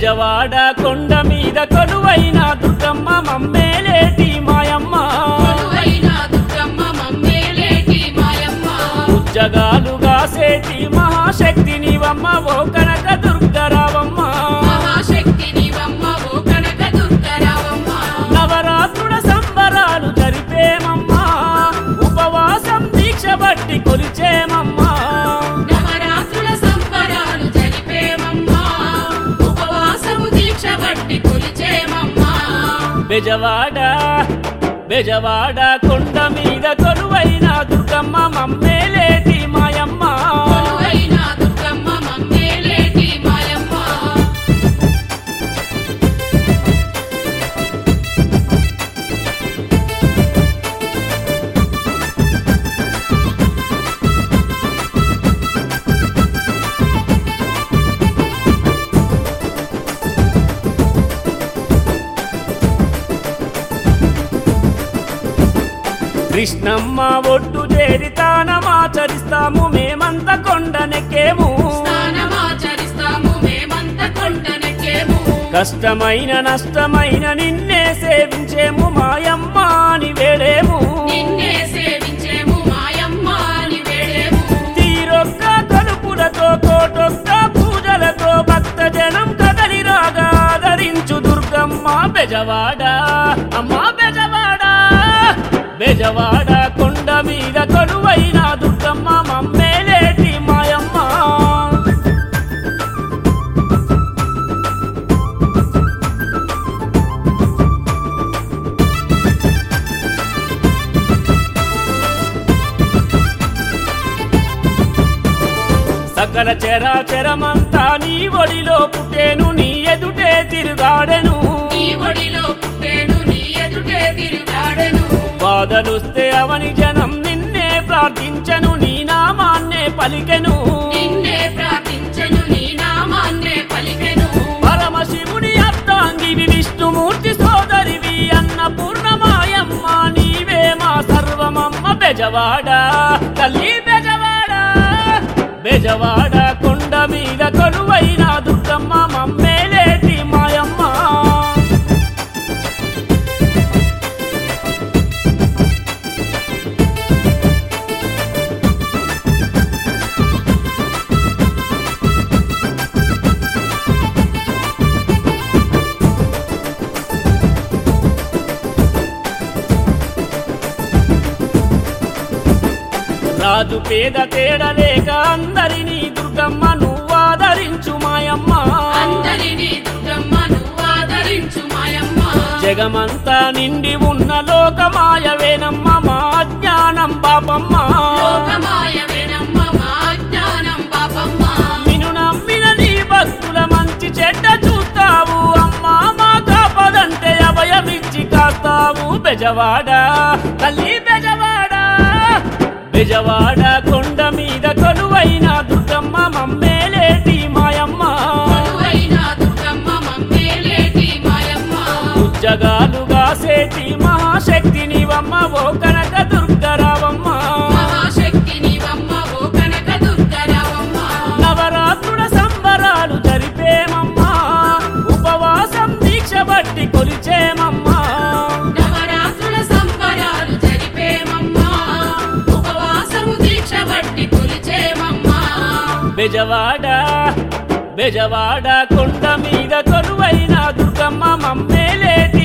బెజవాడ కొండ మీద కొలువైన దుర్గమ్మ మమ్మేలేటి మాయమ్మ కొలువైన దుర్గమ్మ మమ్మేలేటి మాయమ్మ ఉజ్జగాలుగా సేటి మహాశక్తి నీవమ్మ ఓ కనక దుర్గరావమ్మ మహాశక్తి నీవమ్మ ఓ కనక దుర్గరావమ్మ నవరాత్రుల సంబరాలు జరిపేమమ్మా ఉపవాసం దీక్ష బట్టి కొలిచేమమ్మా నవరాత్రుల సంబరాలు జరిపేమమ్మా ఉపవాసము దీక్ష బట్టి కొలిచేమమ్మా బెజవాడ బెజవాడ కొండ మీద కొలువైన దుర్గమ్మ మమ్మేలేటి మాయమ్మ కొలువైన దుర్గమ్మ మమ్మేలేటి మాయమ్మ కృష్ణమ్మ ఒట్టు చేరి తానమాచరిస్తాము మేమంత కొండనెక్కేము స్నానమాచరిస్తాము మేమంత కొండనెక్కేము కష్టమైన నష్టమైన నిన్నే సేవించేము మాయమ్మ అని వేడేము నిన్నే సేవించేము మాయమ్మ అని వేడేము తీరొక్క తలుపులతో కోటొక్క పూజలతో భక్త జనం కదలి రాగా ధరించు దుర్గమ్మ బెజవాడ అమ్మా బెజవాడ బెజవాడ కొండ మీద కొలువైన దుర్గమ్మ మమ్మేలేటి మాయమ్మ సకల చరాచరమంతా నీ ఒడిలో పుట్టేను నీ ఎదుటే తిరుగాడెను నీ ఒడిలో పుట్టేను నీ ఎదుటే తిరుగాడెను బాధలుస్తే అవని జనం నిన్నే ప్రార్థించను నీ నామాన్నే పలికెను నిన్నే ప్రార్థించెను నీ నామాన్నే పలికెను పరమశివుని అర్థాంగివి విష్ణుమూర్తి సోదరివి అన్న పూర్ణమాయమ్మ నీవే మా సర్వమమ్మ బెజవాడ తల్లి బెజవాడ బెజవాడ కొండ మీద కొలువైన దుర్గమ్మ మమ్మేలేటి మాయమ్మ రాజు పేద తేడలేక అందరినీ దుర్గమ్మ నువ్వు ఆదరించు మాయమ్మ అందరినీ దుర్గమ్మ నువ్వు ఆదరించు మాయమ్మ జగమంతా నిండి ఉన్న లోకమాయవేనమ్మ మా అజ్ఞానం పాపమ్మ లోకమాయ వినమ్మ మా జ్ఞానం పాపమ్మ నిన్ను నమ్మిన నీ భక్తుల మంచి చెడ్డ చూస్తావు అమ్మా మా కాపదంటే అభయమిచ్చి కాస్తావు బెజవాడ తల్లి బెజవాడ బెజవాడ కొండ మీద కొలువైన దుర్గమ్మ మమ్మేలేటి మాయమ్మ కొలువైన దుర్గమ్మ మమ్మేలేటి మాయమ్మ ఉజ్జగాలుగా సేటి మహాశక్తి నీవమ్మ ఓ కనక దుర్గరావమ్మ మహాశక్తి నీవమ్మ ఓ కనక దుర్గరావమ్మ నవరాత్రుల సంబరాలు జరిపేమమ్మా ఉపవాసం దీక్ష బట్టి కొలిచేమమ్మా నవరాత్రుల సంబరాలు జరిపేమమ్మా ఉపవాసము దీక్ష బట్టి కొలిచేమమ్మా బెజవాడ బెజవాడ కొండ మీద కొలువైన దుర్గమ్మ మమ్మేలేటి